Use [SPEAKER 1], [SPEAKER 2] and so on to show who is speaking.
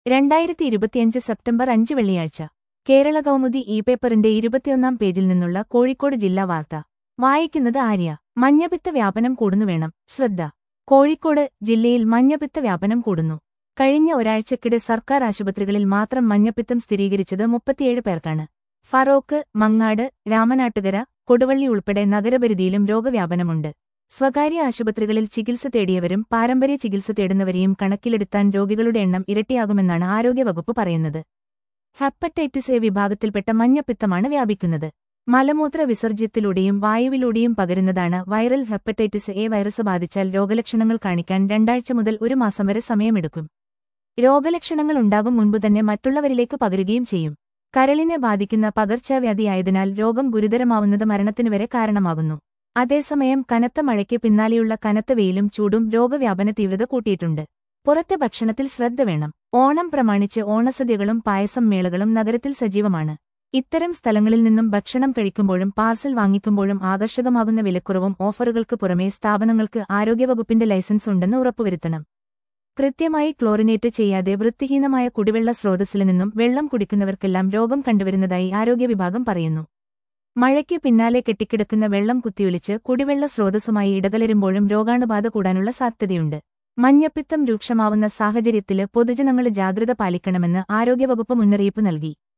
[SPEAKER 1] രണ്ടായിരത്തി ഇരുപത്തിയഞ്ച് സെപ്റ്റംബർ അഞ്ച് വെള്ളിയാഴ്ച കേരള കൗമുദി ഇ പേപ്പറിന്റെ ഇരുപത്തിയൊന്നാം പേജിൽ നിന്നുള്ള കോഴിക്കോട് ജില്ലാ വാർത്ത വായിക്കുന്നത് ആര്യ മഞ്ഞപ്പിത്ത വ്യാപനം കൂടുന്നു വേണം ശ്രദ്ധ കോഴിക്കോട് ജില്ലയിൽ മഞ്ഞപ്പിത്ത വ്യാപനം കൂടുന്നു കഴിഞ്ഞ ഒരാഴ്ചക്കിടെ സർക്കാർ ആശുപത്രികളിൽ മാത്രം മഞ്ഞപ്പിത്തം സ്ഥിരീകരിച്ചത് മുപ്പത്തിയേഴ് പേർക്കാണ് ഫറോക്ക് മങ്ങാട് രാമനാട്ടുകര കൊടുവള്ളി ഉൾപ്പെടെ നഗരപരിധിയിലും രോഗവ്യാപനമുണ്ട് സ്വകാര്യ ആശുപത്രികളിൽ ചികിത്സ തേടിയവരും പാരമ്പര്യ ചികിത്സ തേടുന്നവരെയും കണക്കിലെടുത്താൻ രോഗികളുടെ എണ്ണം ഇരട്ടിയാകുമെന്നാണ് ആരോഗ്യവകുപ്പ് പറയുന്നത് ഹെപ്പറ്റൈറ്റിസ് എ വിഭാഗത്തിൽപ്പെട്ട മഞ്ഞപ്പിത്തമാണ് വ്യാപിക്കുന്നത് മലമൂത്ര വിസർജ്യത്തിലൂടെയും വായുവിലൂടെയും പകരുന്നതാണ് വൈറൽ ഹെപ്പറ്റൈറ്റിസ് എ വൈറസ് ബാധിച്ചാൽ രോഗലക്ഷണങ്ങൾ കാണിക്കാൻ രണ്ടാഴ്ച മുതൽ ഒരു മാസം വരെ സമയമെടുക്കും രോഗലക്ഷണങ്ങൾ ഉണ്ടാകും മുൻപ് തന്നെ മറ്റുള്ളവരിലേക്ക് പകരുകയും ചെയ്യും കരളിനെ ബാധിക്കുന്ന പകർച്ചവ്യാധിയായതിനാൽ രോഗം ഗുരുതരമാവുന്നത് മരണത്തിന് വരെ കാരണമാകുന്നു അതേസമയം കനത്ത മഴയ്ക്ക് പിന്നാലെയുള്ള കനത്ത വെയിലും ചൂടും രോഗവ്യാപന തീവ്രത കൂട്ടിയിട്ടുണ്ട് പുറത്തെ ഭക്ഷണത്തിൽ ശ്രദ്ധ വേണം ഓണം പ്രമാണിച്ച് ഓണസദ്യകളും പായസം മേളകളും നഗരത്തിൽ സജീവമാണ് ഇത്തരം സ്ഥലങ്ങളിൽ നിന്നും ഭക്ഷണം കഴിക്കുമ്പോഴും പാർസൽ വാങ്ങിക്കുമ്പോഴും ആകർഷകമാകുന്ന വിലക്കുറവും ഓഫറുകൾക്ക് പുറമെ സ്ഥാപനങ്ങൾക്ക് ആരോഗ്യവകുപ്പിന്റെ ലൈസൻസ് ഉണ്ടെന്ന് ഉറപ്പുവരുത്തണം കൃത്യമായി ക്ലോറിനേറ്റ് ചെയ്യാതെ വൃത്തിഹീനമായ കുടിവെള്ള സ്രോതസ്സിൽ നിന്നും വെള്ളം കുടിക്കുന്നവർക്കെല്ലാം രോഗം കണ്ടുവരുന്നതായി ആരോഗ്യവിഭാഗം പറയുന്നു മഴയ്ക്ക് പിന്നാലെ കെട്ടിക്കിടക്കുന്ന വെള്ളം കുത്തിയൊലിച്ച് കുടിവെള്ള സ്രോതസ്സുമായി ഇടകലരുമ്പോഴും രോഗാണുബാധ കൂടാനുള്ള സാധ്യതയുണ്ട് മഞ്ഞപ്പിത്തം രൂക്ഷമാവുന്ന സാഹചര്യത്തില് പൊതുജനങ്ങൾ ജാഗ്രത പാലിക്കണമെന്ന് ആരോഗ്യവകുപ്പ് മുന്നറിയിപ്പ് നൽകി